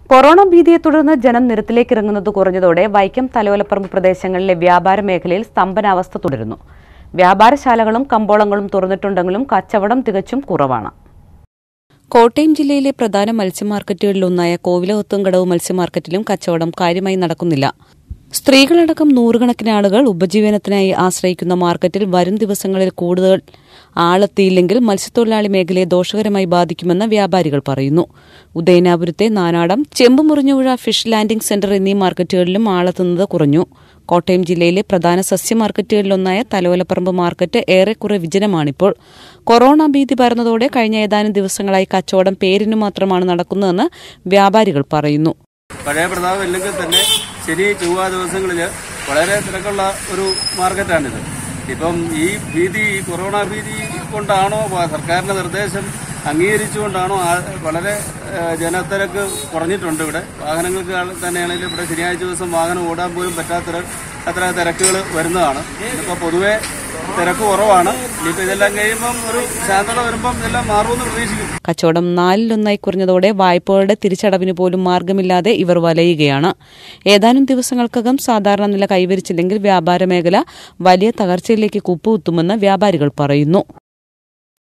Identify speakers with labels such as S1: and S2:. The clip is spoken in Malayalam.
S1: കൊറോണ ഭീതിയെ തുടർന്ന് ജനം നിരത്തിലേക്ക് ഇറങ്ങുന്നത് കുറഞ്ഞതോടെ വൈക്കം തലയോലപ്പറമ്പ് പ്രദേശങ്ങളിലെ വ്യാപാര മേഖലയിൽ സ്തംഭനാവസ്ഥ തുടരുന്നു വ്യാപാരശാലകളും കമ്പോളങ്ങളും തുറന്നിട്ടുണ്ടെങ്കിലും കച്ചവടം തികച്ചും കുറവാണ് കോട്ടയം ജില്ലയിലെ പ്രധാന മത്സ്യമാർക്കറ്റുകളിലൊന്നായ കോവിലകത്തുംകടവ് മത്സ്യമാർക്കറ്റിലും കച്ചവടം കാര്യമായി നടക്കുന്നില്ല സ്ത്രീകളടക്കം നൂറുകണക്കിന് ആളുകൾ ഉപജീവനത്തിനായി ആശ്രയിക്കുന്ന മാർക്കറ്റിൽ വരും ദിവസങ്ങളിൽ കൂടുതൽ ആളെത്തിയില്ലെങ്കിൽ മത്സ്യത്തൊഴിലാളി മേഖലയെ ദോഷകരമായി ബാധിക്കുമെന്ന് വ്യാപാരികൾ പറയുന്നു ഉദയനാപുരത്തെ Nanadam Chempumurinjupuzha fish landing centre എന്നീ മാർക്കറ്റുകളിലും ആളെത്തുന്നത് കുറഞ്ഞു കോട്ടയം ജില്ലയിലെ പ്രധാന സസ്യ മാർക്കറ്റുകളിലൊന്നായ തലയോലപ്പറമ്പ് മാർക്കറ്റ് ഏറെക്കുറെ വിജനമാണിപ്പോൾ കൊറോണ ഭീതി പരന്നതോടെ കഴിഞ്ഞ ഏതാനും ദിവസങ്ങളായി കച്ചവടം പേരിനു മാത്രമാണ് നടക്കുന്നതെന്ന് വ്യാപാരികൾ പറയുന്നു
S2: പഴയ പ്രതാപം ഇല്ലെങ്കിൽ തന്നെ ശനി ചൊവ്വ ദിവസങ്ങളിൽ വളരെ തിരക്കുള്ള ഒരു മാർക്കറ്റാണിത് ഇപ്പം ഈ ഭീതി ഈ കൊറോണ ഭീതി കൊണ്ടാണോ വ- സർക്കാരിന്റെ നിർദ്ദേശം അംഗീകരിച്ചുകൊണ്ടാണോ ആ- വളരെ ഏഹ്, ജനത്തിരക്ക് കുറഞ്ഞിട്ടുണ്ട് ഇവിടെ വാഹനങ്ങൾക്ക് ആൾ- തന്നെയാണെങ്കിലും ഇവിടെ ശനിയാഴ്ച ദിവസം വാഹനം ഓടാൻ പോലും പറ്റാത്ത അത്ര തിരക്കുകൾ വരുന്നതാണ് ഇപ്പോൾ പൊതുവെ തിരക്ക് കുറവാണ് ഇനിയിപ്പോൾ ഇതെല്ലാം കഴിയുമ്പം ഒരു ശാന്തത വരുമ്പം ഇതെല്ലാം മാറുമെന്ന് പ്രതീക്ഷിക്കുന്നു
S1: കച്ചവടം നാലിലൊന്നായി കുറഞ്ഞതോടെ വായ്പകളുടെ തിരിച്ചടവിന് പോലും മാർഗമില്ലാതെ ഇവർ വലയുകയാണ് ഏതാനും ദിവസങ്ങൾക്കകം സാധാരണ നില കൈവരിച്ചില്ലെങ്കിൽ വ്യാപാര മേഖല വലിയ തകർച്ചയിലേക്ക് കുപ്പുകുത്തുമെന്ന് വ്യാപാരികൾ പറയുന്നു